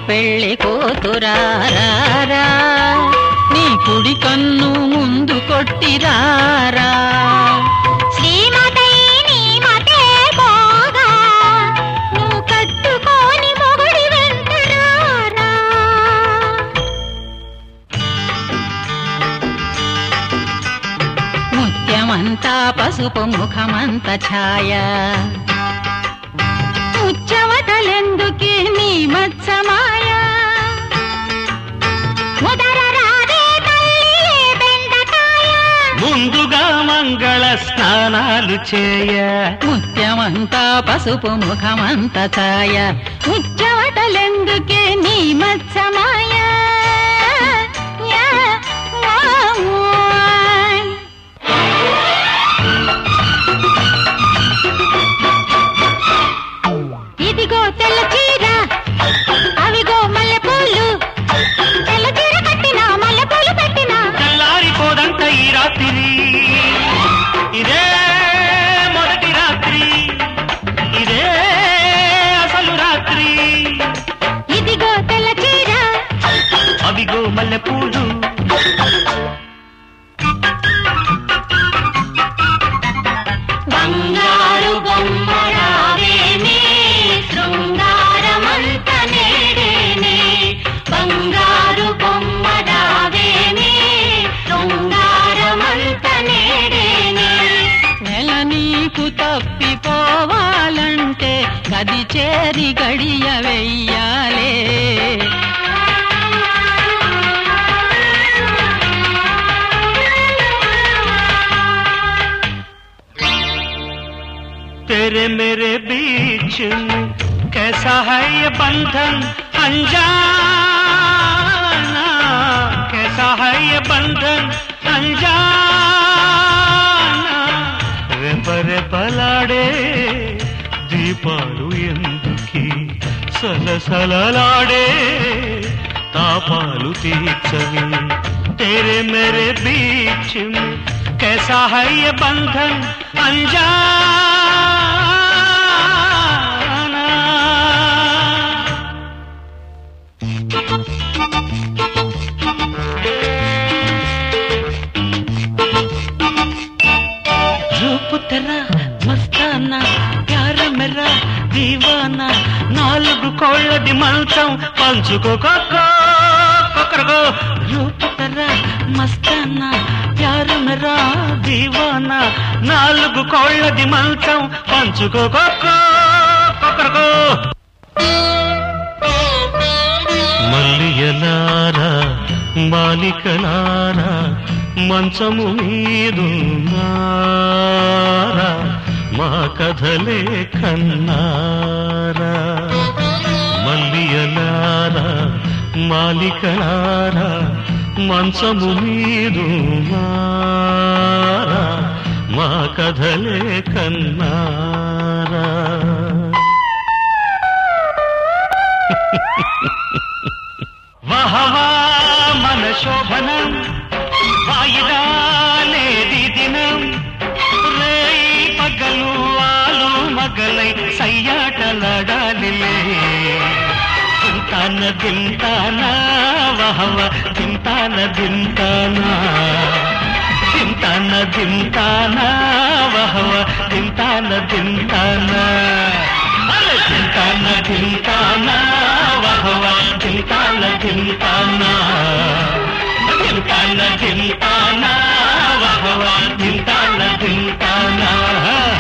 పెళ్లి కూతురారా నీ కుడి కన్ను ముందు కొట్టిరారా శ్రీమతై నీ మతే పోగా నువ్వు కట్టుకోని మొగుడి వెంటరారా ముత్యమంతా పసుపు ముఖమంత ఛాయ ముచ్చవటలెందుకే నీ మత్సమాయ ముదర రాదే తల్లి బెండకాయ ముందుగా మంగళ స్నానాలు చేయ ముత్యమంతా పసుపు ముఖమంత ఛాయ ముచ్చవటలెందుకే నీ మత్సమాయ యా, వాయ్. ఇదిగో తెల్ల చీర అవిగో మల్లెపూలు తెల్ల చీర కట్టిన మల్లెపూలు పెట్టిన తెల్లారిపోదంట ఈ రాత్రి ఇదే మొదటి రాత్రి ఇదే అసలు రాత్రి ఇదిగో తెల్ల చీర అవిగో మల్లెపూలు బంగారు బొమ్మరావేనే శృంగారమంత నేడేనే బంగారు బొమ్మరావేనే శృంగారమంత నేడేనే నెల నీకు తప్పిపోవాలంటే గది చేరి గడియ వెయ్యాలే तेरे मेरे बीच में कैसा है ये बंधन अनजाना कैसा है ये बंधन अनजाना రెపరె పలాడే దీపాలు ఎందుకి సలసలలాడే తాపాలు తీర్చవి तेरे मेरे बीच में कैसा है ये बंधन अनजाना రూపు తెరా మస్తానా ప్యార మెరా దీవానా నాలుగు కోళ్ళది మంచం పంచుకోకో కొకరగో రూపు తెరా మస్తానా ప్యార మెరా దీవానా నాలుగు కోళ్ళది మంచం పంచుకోకో కొకరగో మల్లియలారా బాలికలారా మంచము మీదున్నారా మా కథలే కన్నారా మల్లియలారా మాలికలారా మంచము మీదున్నారా మా కథలే కన్నారా వహవా మన శోభనం వాయిదాలేది దినం రేయి పగలు ఆలు మగలై సయ్యాటలాడాలిలే తింటాన తింటానా వహవ తింటాన తింటానా తింటాన తింటానా వహవ తింటాన తింటానా అరే తింటాన తింటానా వహవ తింటాన తింటానా తింటాన తింటానా వహవ తింటాన తింటానా